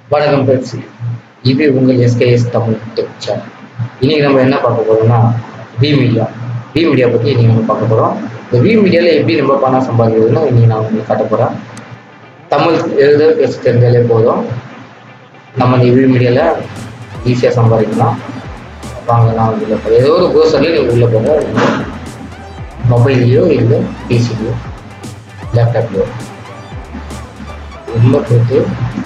வணக்கம் பெப்சி இது உங்கள் எஸ்கேஎஸ் தமிழ் டெக் சேனல் இன்னைக்கு நம்ம என்ன பார்க்க போறோம்னா வி மீடியா வி மீடியா பற்றி இன்னைக்கு நம்ம பார்க்க போகிறோம் இந்த வி மீடியாவில் எப்படி நம்ம பணம் சம்பாதிக்கிறதுன்னு இன்னைக்கு நான் உங்களுக்கு காட்ட போகிறேன் தமிழ் எழுத பேச தெரிஞ்சாலே போதும் நம்ம இந்த வி மீடியாவில் ஈஸியாக சம்பாதிக்கலாம் வாங்க நான் உள்ள போகிறேன் ஏதோ ஒரு ப்ரோசரில் நீங்கள் உள்ளே போங்க மொபைல்லையோ இல்லை பிசிலையோ லேப்டாப்லையோ உள்ளே போயிட்டு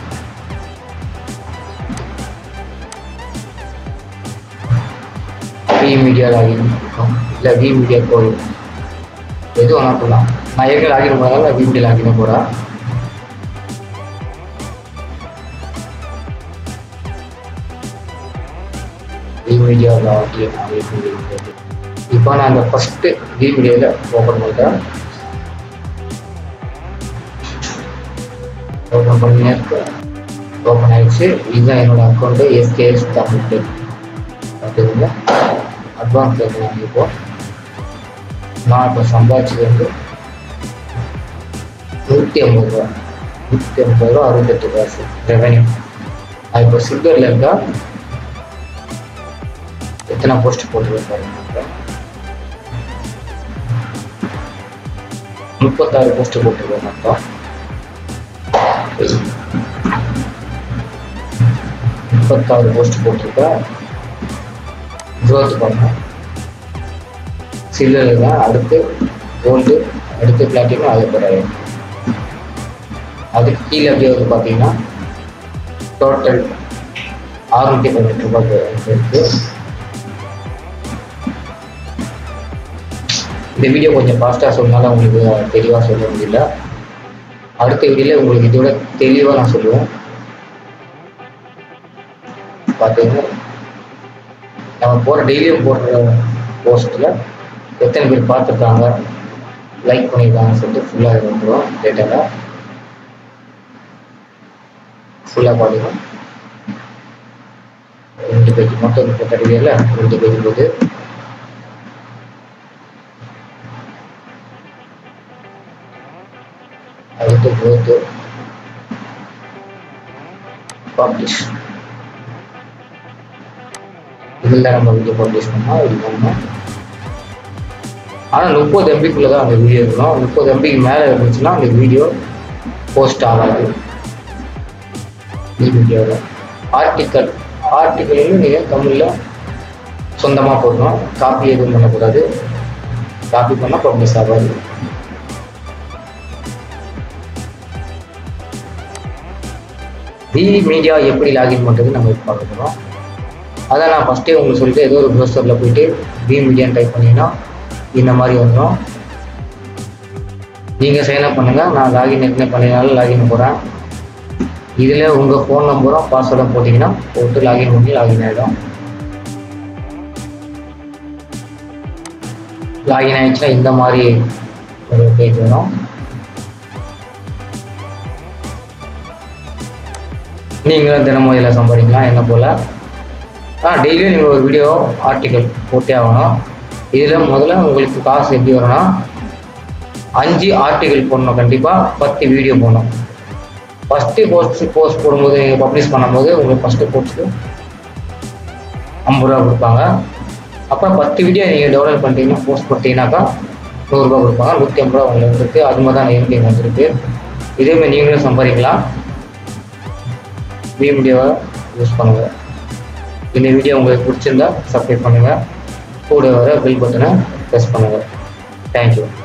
வி மீடியா லாகின் இல்லை வி மீடியா கோயில் எது வேணா போகலாம் நான் ஏற்கனவே லாகின் போகிறதால வி மீடியா லாகின் போகிறேன் வி மீடியா லாகின் அப்படின்னு இப்போ நான் அந்த ஃபஸ்ட்டு வி மீடியாவில் ஓப்பன் பண்ணுறேன் ஓப்பன் பண்ணி ஓப்பன் ஆயிடுச்சு இதுதான் என்னோட அக்கௌண்ட்டு எஸ்கேஎஸ் தமிழ் டெக் அப்படிங்க அட்வான்ஸ் எடுக்கலாம் இப்போ நான் இப்போ சம்பாதிச்சது வந்து நூற்றி ஐம்பது ரூபா நூற்றி ஐம்பது ரூபா அறுபத்தெட்டு காசு ரெவன்யூ நான் இப்போ சில்வரில் இருக்கா எத்தனை போஸ்ட் போட்டுருக்கேன் முப்பத்தாறு போஸ்ட் போட்டிருக்கேன் மொத்தம் முப்பத்தாறு போஸ்ட் போட்டிருக்கேன் க்ரோத் பண்ணோம் சில்லர் தான் அடுத்து கோல்டு அடுத்து பிளாட்டினம் அது பிறகு அதுக்கு கீழே அப்படியே வந்து பார்த்தீங்கன்னா டோட்டல் அறுநூற்றி பதினெட்டு ரூபாய்க்கு இருக்கு இந்த வீடியோ கொஞ்சம் ஃபாஸ்ட்டாக சொன்னாலும் உங்களுக்கு தெளிவாக சொல்ல முடியல அடுத்த வீடியோவில் உங்களுக்கு இதோட தெளிவாக நான் சொல்லுவேன் பார்த்தீங்கன்னா நம்ம போகிற டெய்லியும் போடுற போஸ்ட்டில் எத்தனை பேர் பார்த்துருக்காங்க லைக் பண்ணியிருக்காங்கன்னு சொல்லிட்டு ஃபுல்லாக இது வந்துடும் டேட்டாவில் ஃபுல்லாக பார்த்தீங்கன்னா ரெண்டு பேஜ் மொத்தம் முப்பத்தெட்டு பேரில் ரெண்டு பேஜ் போகுது அடுத்து growth பப்ளிஷ் இதில் நம்ம வீடியோ பப்ளிஷ் பண்ணால் இது பண்ணோம் ஆனால் முப்பது எம்பிக்குள்ளே தான் அந்த வீடியோ இருக்கணும் முப்பது எம்பிக்கு மேலே இருந்துச்சுன்னா அந்த வீடியோ போஸ்ட் ஆகாது இந்த வீடியோவில் ஆர்டிக்கல் ஆர்டிக்கல்னு நீங்கள் தமிழில் சொந்தமாக போடணும் காப்பி எதுவும் பண்ணக்கூடாது காப்பி பண்ணால் பப்ளிஷ் ஆகாது வி மீடியா எப்படி லாகின் பண்ணுறது நம்ம இப்போ பார்க்க போகிறோம் அதான் நான் ஃபஸ்ட்டே உங்களுக்கு சொல்லிட்டு ஏதோ ஒரு ப்ரௌசரில் போயிட்டு வி மீடியான்னு டைப் பண்ணிங்கன்னா இந்த மாதிரி வந்துடும் நீங்கள் சைன் அப் பண்ணுங்கள் நான் லாகின் எத்தனை பண்ணினாலும் லாகின் போகிறேன் இதில் உங்கள் ஃபோன் நம்பரும் பாஸ்வேர்டும் போட்டிங்கன்னா போட்டு லாகின் பண்ணி லாகின் ஆகிடும் லாகின் ஆகிடுச்சுன்னா இந்த மாதிரி ஒரு பேஜ் வரும் நீங்களும் தினமும் இதில் சம்பாதிக்கலாம் என்ன போல் ஆ டெய்லியும் நீங்கள் ஒரு வீடியோ ஆர்டிக்கல் போட்டே ஆகணும் இதில் முதல்ல உங்களுக்கு காசு எப்படி வரும்னா அஞ்சு ஆர்டிக்கல் போடணும் கண்டிப்பாக பத்து வீடியோ போடணும் ஃபஸ்ட்டு போஸ்ட் போஸ்ட் போடும்போது நீங்கள் பப்ளிஷ் பண்ணும்போது உங்களுக்கு ஃபஸ்ட்டு போஸ்ட்டு ஐம்பது ரூபா கொடுப்பாங்க அப்புறம் பத்து வீடியோ நீங்கள் டெவலப் பண்ணிட்டீங்கன்னா போஸ்ட் பண்ணிட்டீங்கன்னாக்கா நூறுரூபா கொடுப்பாங்க நூற்றி ஐம்பது ரூபா உங்களுக்கு வந்துருக்கு அது மாதிரி தான் எம்டி வந்துருக்கு இதேமாதிரி நீங்களும் சம்பாதிக்கலாம் வி மீடியாவை யூஸ் பண்ணுங்கள் இந்த வீடியோ உங்களுக்கு பிடிச்சிருந்தா சப்ஸ்கிரைப் பண்ணுங்கள் கூட வர பில் பட்டனை ப்ரெஸ் பண்ணுங்கள் தேங்க்யூ